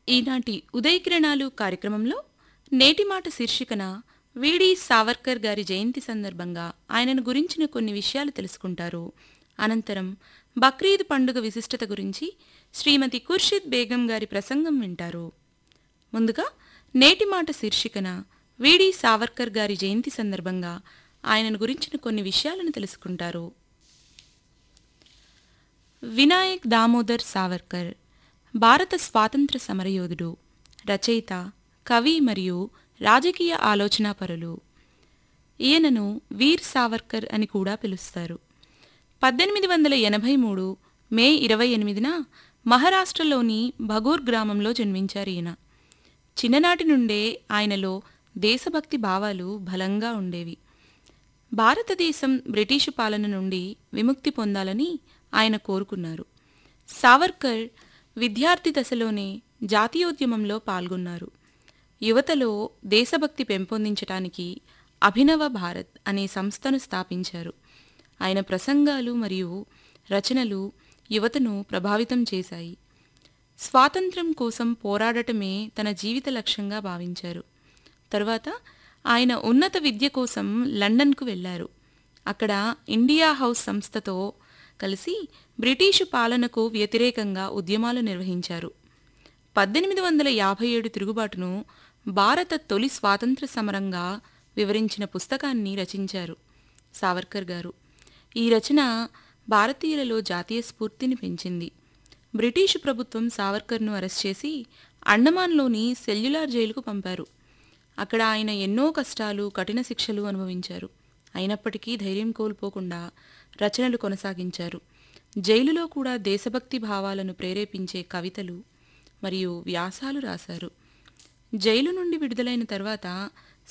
ఈనాటి ఉదయకిరణాలు కార్యక్రమంలో నేటి మాట శీర్షికన వీడి సావర్కర్ గారి జయంతి సందర్భంగా ఆయనను గురించిన కొన్ని విషయాలు తెలుసుకుంటారు అనంతరం బక్రీద్ పండుగ విశిష్టత గురించి శ్రీమతి ఖుర్షిద్ బేగం గారి ప్రసంగం వింటారు ముందుగా నేటి మాట శీర్షికన వీడి సావర్కర్ గారి జయంతి సందర్భంగా ఆయనను గురించిన కొన్ని విషయాలను తెలుసుకుంటారు వినాయక్ దామోదర్ సావర్కర్ భారత స్వాతంత్ర సమరయోధుడు రచయిత కవి మరియు రాజకీయ ఆలోచనాపరులు ఈయనను వీర్ సావర్కర్ అని కూడా పిలుస్తారు పద్దెనిమిది వందల ఎనభై మూడు మే ఇరవై ఎనిమిదిన మహారాష్ట్రలోని భగూర్ గ్రామంలో జన్మించారు ఈయన చిన్ననాటి నుండే ఆయనలో దేశభక్తి భావాలు బలంగా ఉండేవి భారతదేశం బ్రిటిషు పాలన నుండి విముక్తి పొందాలని ఆయన కోరుకున్నారు సావర్కర్ విద్యార్థి దశలోనే జాతీయోద్యమంలో పాల్గొన్నారు యువతలో దేశభక్తి పెంపొందించటానికి అభినవ భారత్ అనే సంస్థను స్థాపించారు ఆయన ప్రసంగాలు మరియు రచనలు యువతను ప్రభావితం చేశాయి స్వాతంత్ర్యం కోసం పోరాడటమే తన జీవిత లక్ష్యంగా భావించారు తరువాత ఆయన ఉన్నత విద్య కోసం లండన్కు వెళ్లారు అక్కడ ఇండియా హౌస్ సంస్థతో కలిసి బ్రిటీషు పాలనకు వ్యతిరేకంగా ఉద్యమాలు నిర్వహించారు పద్దెనిమిది వందల యాభై ఏడు తిరుగుబాటును భారత తొలి స్వాతంత్ర సమరంగా వివరించిన పుస్తకాన్ని రచించారు సావర్కర్ గారు ఈ రచన భారతీయులలో జాతీయ స్ఫూర్తిని పెంచింది బ్రిటిషు ప్రభుత్వం సావర్కర్ను అరెస్ట్ చేసి అండమాన్లోని సెల్యులార్ జైలుకు పంపారు అక్కడ ఆయన ఎన్నో కష్టాలు కఠిన శిక్షలు అనుభవించారు అయినప్పటికీ ధైర్యం కోల్పోకుండా రచనలు కొనసాగించారు జైలులో కూడా దేశభక్తి భావాలను ప్రేరేపించే కవితలు మరియు వ్యాసాలు రాశారు జైలు నుండి విడుదలైన తర్వాత